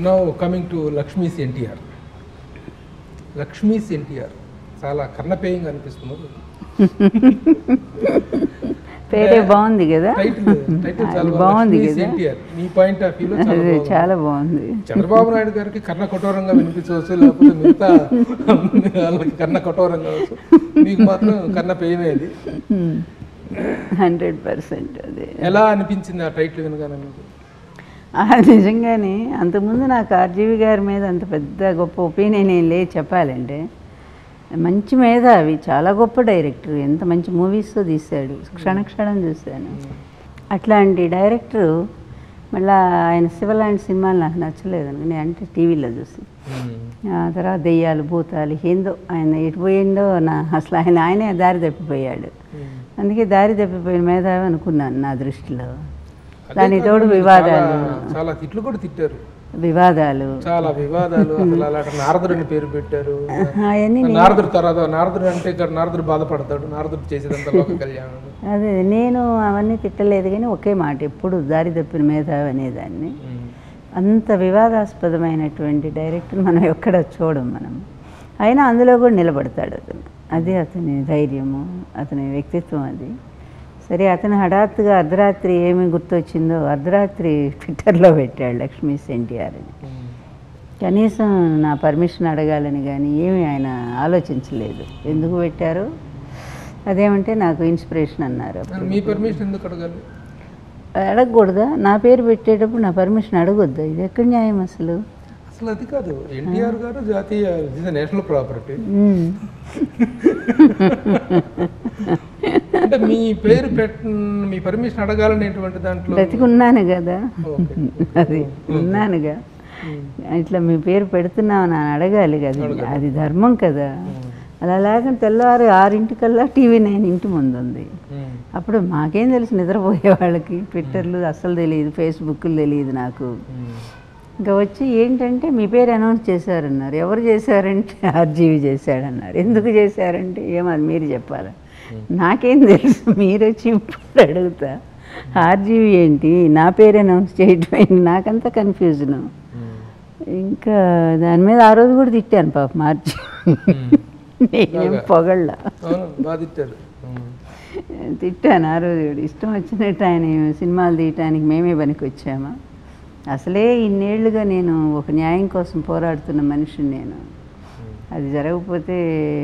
Now coming to Lakshmi's NTR Lakshmi's NTR చాలా కన్నపేయంగా అనిపిస్తున్నారు పేరే బాగుంది కదా టైటిల్ టైటిల్ చాలా అది బాగుంది. బాగుంది లక్ష్మీస్ కదా ఎన్టీఆర్ మీ పాయింట్ ఆఫ్ వ్యూలో చాలా అది బాగుంది. చాలా బాగుంది చంద్రబాబు నాయుడు గారికి కర్ణ కఠోరంగా వినిపించవచ్చు లేకపోతే మిగతా వాళ్ళకి కర్ణ కఠోరంగా వచ్చు మీకు మాత్రం కర్ణ పేయమేది హండ్రెడ్ పర్సెంట్ అది ఎలా అనిపించింది ఆ టైటిల్ వినగానే మీకు ఆ, నిజంగానే అంతకుముందు నాకు ఆర్జీవి గారి మీద అంత పెద్ద గొప్ప ఒపీనియన్ ఏం లేదు చెప్పాలంటే మంచి మేధావి చాలా గొప్ప డైరెక్టర్ ఎంత మంచి మూవీస్తో తీశాడు క్షణక్షణం చూశాను అట్లాంటి డైరెక్టరు మళ్ళా ఆయన శివలాంటి సినిమాలు నాకు నచ్చలేదు నేను అంటే టీవీలో చూసి ఆ తర్వాత దెయ్యాలు భూతాలు ఏందో ఆయన ఎటు పోయిందో నా అసలు ఆయన ఆయనే దారి తప్పిపోయాడు అందుకే దారి తప్పిపోయిన మేధావి అనుకున్నాను నా దృష్టిలో అదే దానికి తోడు కాకుండా వివాదాలు చాలా- చాలా తిట్లు కూడా తిట్టారు వివాదాలు చాలా వివాదాలు అసలు అలాంటి నారదుడిని పేరు పెట్టారు అవన్నీ నారదుడు తర్వాత నారదుడు అంటే ఇక్కడ నారదుడు బాధపడతాడు నారదుడు చేసేదంతా లోక కళ్యాణం అదే నేను అవన్నీ తిట్టలేదు కానీ ఒకే మాట ఎప్పుడు దారి తప్పిన మేధావి అనేదాన్ని ఉమ్. అంత వివాదాస్పదమైనటువంటి డైరెక్టర్ మనం ఎక్కడ చూడం మనం అయినా అందులో కూడా నిలబడతాడు అతను అది అతని ధైర్యము అతని వ్యక్తిత్వం అది సరే అతను హఠాత్తుగా అర్ధరాత్రి ఏమి గుర్తొచ్చిందో అర్ధరాత్రి ట్విట్టర్లో పెట్టాడు లక్ష్మీ ఎన్టీఆర్ అని ఉమ్. కనీసం నా పర్మిషన్ అడగాలని కానీ ఏమీ ఆయన ఆలోచించలేదు ఎందుకు పెట్టారు అదేమంటే నాకు ఇన్స్పిరేషన్ అన్నారు మరి మీ పర్మిషన్ ఎందుకు అడగాలి అడగకూడదా నా పేరు పెట్టేటప్పుడు నా పర్మిషన్ అడగొద్దా ఇది ఎక్కడ న్యాయం అసలు అసలు అది కాదు ఎన్టీఆర్ గారు జాతీయ నేషనల్ ప్రాపర్టీ మ్మ్. అంటే మీ పేరు పెట్ట మీ పర్మిషన్ అడగాలనేటువంటి దాంట్లో బ్రతికున్నాను కదా ఓకే అది ఉన్నానుగా ఇట్లా మీ పేరు పెడుతున్నావు అని అడగాలి కదా అది ధర్మం కదా అలా లేకుండా తెల్లవారు ఆరింటికల్లా టీవీ నైన్ ఇంటి ముందు ఉంది ఉమ్. అప్పుడు మాకేం తెలుసు నిద్రపోయే వాళ్ళకి ట్విట్టర్లు అస్సలు తెలియదు ఫేస్బుక్లు తెలియదు నాకు ఉమ్. ఇంకా వచ్చి ఏంటంటే మీ పేరు అనౌన్స్ చేశారన్నారు ఎవరు చేశారంటే ఆర్జీవి చేశాడన్నారు ఎందుకు చేశారంటే ఏమది మీరు చెప్పాలి నాకేం తెలుసు మీరు వచ్చి ఇప్పుడు అడుగుతా ఆర్జీవి ఏంటి నా పేరు అనౌన్స్ చేయటం ఏంటి నాకంతా కన్ఫ్యూజన్ ఉమ్. ఇంకా దాని మీద ఆ రోజు కూడా తిట్టాను పాప మార్చి నేనేం పొగళ్ళ అవును బాగా తిట్టారు ఉమ్. తిట్టాను ఆ రోజు కూడా ఇష్టం వచ్చినట్టు ఆయన సినిమాలు తీయటానికి మేమే పనికి వచ్చామా అసలే ఇన్నేళ్లుగా నేను ఒక న్యాయం కోసం పోరాడుతున్న మనిషిని నేను అది జరగకపోతే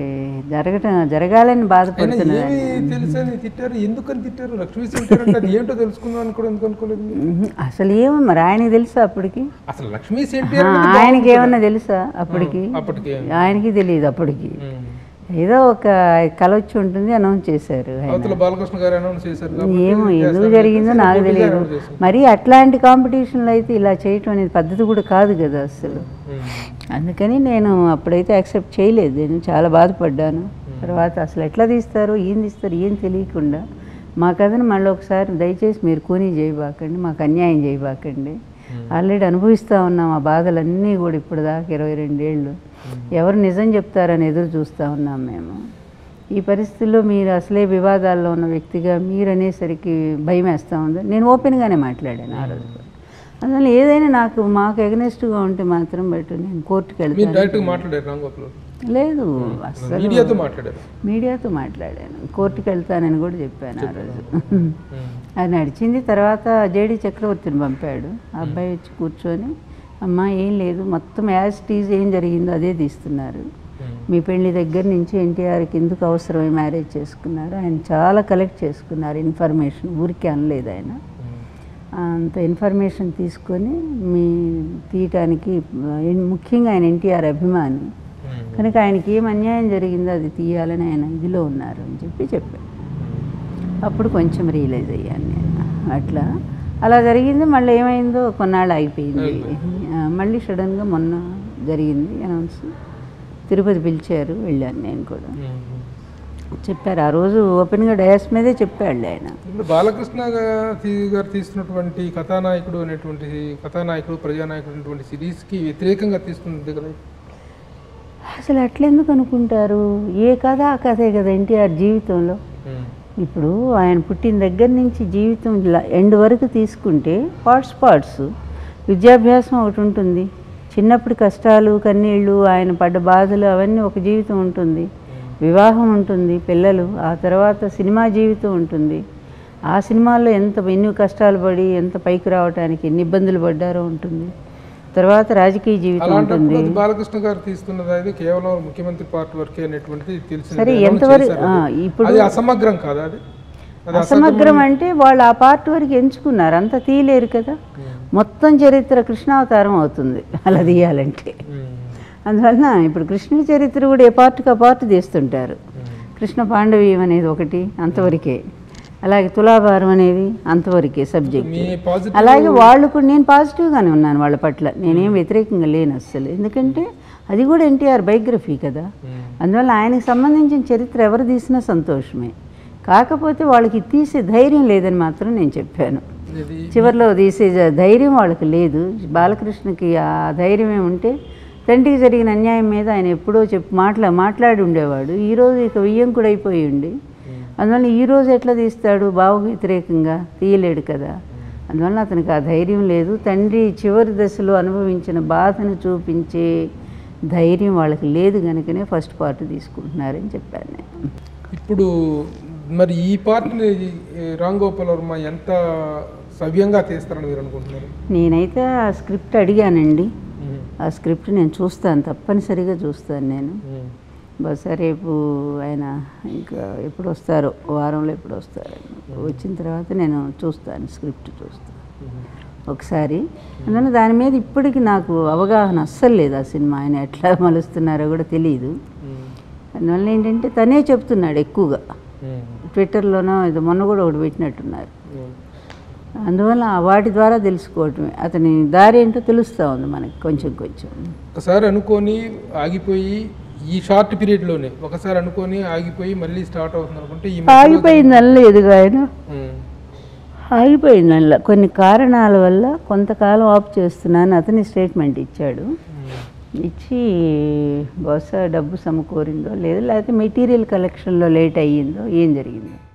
జరగటం జరగాలని అయినా బాధపడుతున్నాను ఏమి తెలుసని తిట్టారు ఎందుకని తిట్టారు లక్ష్మీ తిట్టారు అంటే అది ఏంటో తెలుసుకుందాం అని కూడా ఎందుకు అనుకోలేదు మీరు? ఉహు, అసలు ఏమో మరి ఆయనకి తెలుసా అప్పటికి అసలు లక్ష్మీ ఆ, ఎన్టీఆర్ ఆయనకి ఏమన్నా తెలుసా అప్పటికి అప్పటికి ఆయనకి తెలియదు అప్పటికి ఉమ్. ఏదో ఒక కళ వచ్చి ఉంటుంది అనౌన్స్ చేశారు ఆయన అవతల బాలకృష్ణ గారు అనౌన్స్ చేశారు కాబట్టి ఏమో ఎందుకు చేస్తారు. జరిగిందో నాకు పోటీగా తెలియదు announce చేశారు. మరి అట్లాంటి కాంపిటీషన్లో అయితే ఇలా చేయటం అనేది పద్ధతి కూడా కాదు కదా అసలు ఉమ్. అందుకని నేను అప్పుడైతే యాక్సెప్ట్ చేయలేదు నేను చాలా బాధపడ్డాను తర్వాత అసలు ఎట్లా తీస్తారు ఏం తీస్తారు ఏం తెలియకుండా మా కథను మళ్ళీ ఒకసారి దయచేసి మీరు కూనీ చేయబాకండి మాకు అన్యాయం చేయబాకండి ఆల్రెడీ అనుభవిస్తూ ఉన్నాం ఆ బాధలన్నీ కూడా ఇప్పుడు దాకా ఇరవై రెండేళ్ళు ఎవరు నిజం చెప్తారని ఎదురు చూస్తూ ఉన్నాం మేము ఈ పరిస్థితుల్లో మీరు అసలే వివాదాల్లో ఉన్న వ్యక్తిగా మీరు అనేసరికి భయం వేస్తూ ఉంది నేను ఓపెన్గానే మాట్లాడాను ఆ రోజు కూడా. అందువల్ల ఏదైనా నాకు మాకు ఎగనెస్ట్గా ఉంటే మాత్రం బట్ నేను కోర్టుకు మీరు వెళ్తాను డైరెక్ట్ మాట్లాడారు రాంగోపాల్ లేదు అసలు మీడియాతో మాట్లాడారు మీడియాతో మాట్లాడాను కోర్టుకు వెళ్తానని కూడా చెప్పాను ఆ రోజు అది నడిచింది తర్వాత జేడి చక్రవర్తిని పంపాడు ఆ అబ్బాయి వచ్చి కూర్చొని అమ్మ ఏం లేదు మొత్తం యాజ్ టీజ్ ఏం జరిగిందో అదే తీస్తున్నారు మీ పెళ్లి దగ్గర నుంచి ఎన్టీఆర్కి ఎందుకు అవసరమై మ్యారేజ్ చేసుకున్నారు ఆయన చాలా కలెక్ట్ చేసుకున్నారు ఇన్ఫర్మేషన్ ఊరికే అనలేదు ఆయన అంత ఇన్ఫర్మేషన్ తీసుకొని మీ తీయటానికి ఆ, ముఖ్యంగా ఆయన ఎన్టీఆర్ అభిమాని కనుక ఆయనకి ఏం అన్యాయం జరిగిందో అది తీయాలని ఆయన ఇదిలో ఉన్నారు అని చెప్పి చెప్పాను అప్పుడు కొంచెం రియలైజ్ అయ్యాను నేను అట్లా అలా జరిగింది మళ్ళీ ఏమైందో కొన్నాళ్ళు ఆగిపోయింది ఆ, మళ్ళీ సడన్గా మొన్న జరిగింది అనౌన్స్ తిరుపతి పిలిచారు వెళ్ళాను నేను కూడా చెప్పారు ఆ రోజు ఓపెన్గా డయాస్ మీదే చెప్పాడు ఆయన ఇప్పుడు బాలకృష్ణ గా- తీ- గారు తీస్తున్నటువంటి కథానాయకుడు అనేటువంటి కథానాయకుడు ప్రజానాయకుడు అనేటువంటి సిరీస్కి వ్యతిరేకంగా తీస్తుంది కదా అసలు అట్లెందుకు అనుకుంటారు ఏ కథ ఆ కథే కదా ఎన్టీఆర్ జీవితంలో ఇప్పుడు ఆయన పుట్టిన దగ్గర నుంచి జీవితం ఎండ్ వరకు తీసుకుంటే పార్ట్స్ పార్ట్స్ విద్యాభ్యాసం ఒకటి ఉంటుంది చిన్నప్పుడు కష్టాలు కన్నీళ్ళు ఆయన పడ్డ బాధలు అవన్నీ ఒక జీవితం ఉంటుంది వివాహం ఉంటుంది పిల్లలు ఆ తర్వాత సినిమా జీవితం ఉంటుంది ఆ సినిమాల్లో ఎంత ఎన్ని కష్టాలు పడి ఎంత పైకి రావడానికి ఎన్ని ఇబ్బందులు పడ్డారో ఉంటుంది తర్వాత రాజకీయ జీవితం అలాంటప్పుడు ఉంటుంది అది బాలకృష్ణ గారు తీస్తున్నది అది కేవలం ముఖ్యమంత్రి పార్టీ వరకే అనేటువంటిది తెలిసింది సరే, announce ఎంతవరకు- చేశారు ఆ, అది. ఇప్పుడు- అది అసమగ్రం కాదా అది అది అసమగ్రం అంటే వాళ్ళు ఆ పార్ట్ వరకు ఎంచుకున్నారు అంత తీయలేరు కదా మొత్తం చరిత్ర కృష్ణావతారం అవుతుంది అలా తీయాలంటే ఉమ్. అందువలన ఇప్పుడు కృష్ణుడి చరిత్ర కూడా ఏ పార్ట్కి ఆ పార్ట్ తీస్తుంటారు కృష్ణ పాండవీయం అనేది ఒకటి అంతవరకే అలాగే తులాభారం అనేది అంతవరకే సబ్జెక్ట్ మీ పాజిటివ్ అలాగే వాళ్ళు కూడా నేను పాజిటివ్గానే ఉన్నాను వాళ్ళ పట్ల నేనేం వ్యతిరేకంగా లేను అస్సలు ఎందుకంటే అది కూడా ఎన్టీఆర్ బయోగ్రఫీ కదా అందువల్ల ఆయనకు సంబంధించిన చరిత్ర ఎవరు తీసినా సంతోషమే కాకపోతే వాళ్ళకి తీసే ధైర్యం లేదని మాత్రం నేను చెప్పాను ఇది చివరిలో తీసే జ- ధైర్యం వాళ్ళకి లేదు బాలకృష్ణకి ఆ ధైర్యమే ఉంటే తండ్రికి జరిగిన అన్యాయం మీద ఆయన ఎప్పుడో చెప్పి మాట్లా మాట్లాడి ఉండేవాడు ఈరోజు ఇక వియ్యం కూడా అయిపోయి ఉండి అందువల్ల ఈరోజు ఎట్లా తీస్తాడు బావుకు వ్యతిరేకంగా తీయలేడు కదా అందువల్ల అతనికి ఆ ధైర్యం లేదు తండ్రి చివరి దశలో అనుభవించిన బాధను చూపించే ధైర్యం వాళ్ళకి లేదు కనుకనే ఫస్ట్ పార్ట్ తీసుకుంటున్నారని చెప్పాను నేను ఇప్పుడు మరి ఈ పార్ట్ని రామ్ గోపాల్ వర్మ ఎంత సవ్యంగా తీస్తారని మీరు అనుకుంటున్నారు నేనైతే ఆ స్క్రిప్ట్ అడిగానండి ఆ స్క్రిప్ట్ నేను చూస్తాను తప్పనిసరిగా చూస్తాను నేను బహుశా రేపు ఆయన ఇంకా ఎప్పుడు వస్తారో వారంలో ఎప్పుడు వస్తారో వచ్చిన తర్వాత నేను చూస్తాను స్క్రిప్ట్ చూస్తాను ఒకసారి అందువల్ల దాని మీద ఇప్పటికి నాకు అవగాహన అస్సలు లేదు ఆ సినిమా ఆయన ఎట్లా మలుస్తున్నారో కూడా తెలియదు అందువల్ల ఏంటంటే తనే చెప్తున్నాడు ఎక్కువగా ట్విట్టర్లోనో ఇది మొన్న కూడా ఒకటి పెట్టినట్టున్నారు అందువల్ల ఆ వాటి ద్వారా తెలుసుకోవటమే అతని దారి ఏంటో తెలుస్తూ ఉంది మనకి కొంచెం కొంచెం ఒకసారి అనుకొని ఆగిపోయి ఈ షార్ట్ పీరియడ్లోనే ఒకసారి అనుకొని ఆగిపోయి మళ్ళీ స్టార్ట్ అవుతుంది అనుకుంటే ఈ మధ్యలో- ఆగిపోయింది అనలేదుగా ఆయన ఉమ్. ఆగిపోయింది అనలా కొన్ని కారణాల వల్ల కొంతకాలం ఆఫ్ చేస్తున్నాను అతని స్టేట్మెంట్ ఇచ్చాడు ఉమ్. ఇచ్చి బహుశా డబ్బు సమకూరిందో లేదు లేకపోతే మెటీరియల్ కలెక్షన్లో లేట్ అయ్యిందో ఏం జరిగిందో